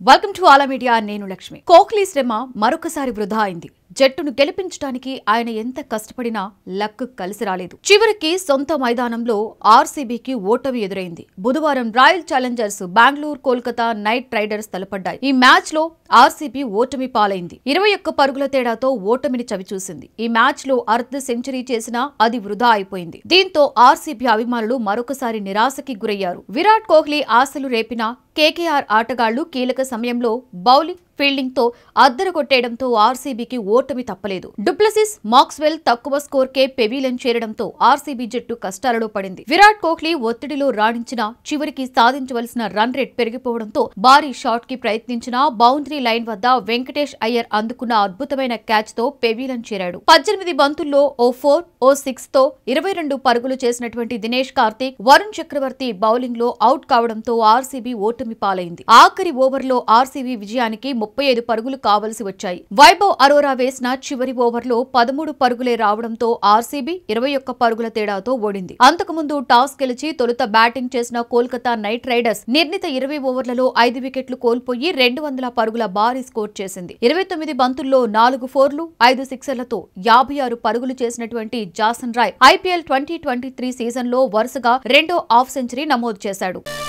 welcome to ఆలా media నేను లక్ష్మి కోహ్లీ శ్రమ మరొకసారి వృధా అయింది జట్టును గెలిపించడానికి ఆయన ఎంత కష్టపడినా లక్ కలిసి రాలేదు చివరికి సొంత మైదానంలో ఆర్సీబీకి ఓటమి ఎదురైంది బుధవారం Royal Challengers Bengaluru Kolkata Knight Riders తలపడ్డాయి ఈ మ్యాచ్ లో ఆర్సీబీ ఓటమి పాలైంది ఇరవై ఒక్క పరుగుల తేడాతో ఓటమిని చవిచూసింది ఈ మ్యాచ్ లో అర్ధ సెంచరీ చేసినా అది వృధా అయిపోయింది దీంతో ఆర్సీబీ అభిమానులు మరొకసారి నిరాశకి గురయ్యారు విరాట్ కోహ్లీ ఆశలు రేపిన కేకేఆర్ ఆటగాళ్లు కీలక సమయంలో బౌలింగ్ ఫీల్డింగ్ తో అద్దరు కొట్టేయడంతో ఆర్సీబీకి ఓటమి తప్పలేదు డుప్లసిస్ మాక్స్వెల్ తక్కువ స్కోర్ కే పెవిలియన్ చేరడంతో ఆర్సీబీ జట్టు కష్టాలలో పడింది విరాట్ కోహ్లీ ఒత్తిడిలో రాణించిన చివరికి సాధించవలసిన రన్ రేట్ పెరిగిపోవడంతో భారీ షాట్ కి ప్రయత్నించిన బౌండరీ లైన్ వద్ద వెంకటేష్ అయ్యర్ అందుకున్న అద్భుతమైన క్యాచ్ తో పెవిలియన్ చేరాడు పద్దెనిమిది బంతుల్లో ఓ ఫోర్ ఓ సిక్స్ తో ఇరవై రెండు పరుగులు చేసినటువంటి దినేష్ కార్తీక్ వరుణ్ చక్రవర్తి బౌలింగ్ లో అవుట్ కావడంతో ఆర్సీబీ ఓటమి పాలైంది ఆఖరి ఓవర్లో ఆర్సీబీ విజయానికి ముప్పై ఐదు పరుగులు కావలసి వచ్చాయి వైభవ్ అరోరా వేసిన చివరి ఓవర్లో పదమూడు పరుగులే రావడంతో ఆర్సీబీ ఇరవై ఒక్క పరుగుల తేడాతో ఓడింది అంతకుముందు టాస్ గెలిచి తొలుత బ్యాటింగ్ చేసిన కోల్కతా నైట్ రైడర్స్ నిర్ణీత ఇరవై ఓవర్లలో ఐదు వికెట్లు కోల్పోయి రెండు వందల పరుగుల భారీ స్కోర్ చేసింది ఇరవై తొమ్మిది బంతుల్లో నాలుగు ఫోర్లు ఐదు సిక్సర్లతో యాభై ఆరు పరుగులు చేసినటువంటి Jason Roy IPL twenty twenty three season లో వరుసగా రెండో హాఫ్ సెంచరీ నమోదు చేశాడు